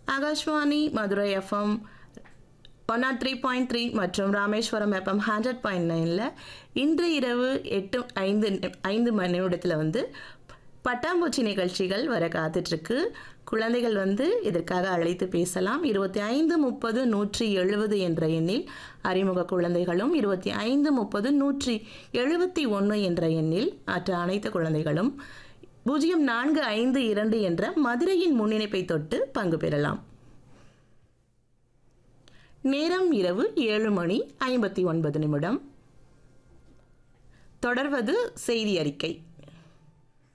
Akashvani Madurai FM one nought three point three மற்றும் Rameswaram FM hundred point நைனில் இன்று இரவு எட்டு ஐந்து ஐந்து மணி நிமிடத்தில் வந்து பட்டாம்பூச்சி நிகழ்ச்சிகள் வர காத்துட்ருக்கு குழந்தைகள் வந்து இதற்காக அழைத்து பேசலாம் இருபத்தி ஐந்து முப்பது நூற்றி எழுபது என்ற எண்ணில் அறிமுக குழந்தைகளும் இருபத்தி ஐந்து முப்பது நூற்றி எழுபத்தி ஒன்று என்ற எண்ணில் மற்ற அனைத்து குழந்தைகளும் பூஜ்ஜியம் நான்கு ஐந்து இரண்டு என்ற மதுரையின் முன்னிணைப்பை தொட்டு பங்கு பெறலாம் நேரம் இரவு ஏழு மணி ஐம்பத்தி ஒன்பது நிமிடம் தொடர்வது செய்தி அறிக்கை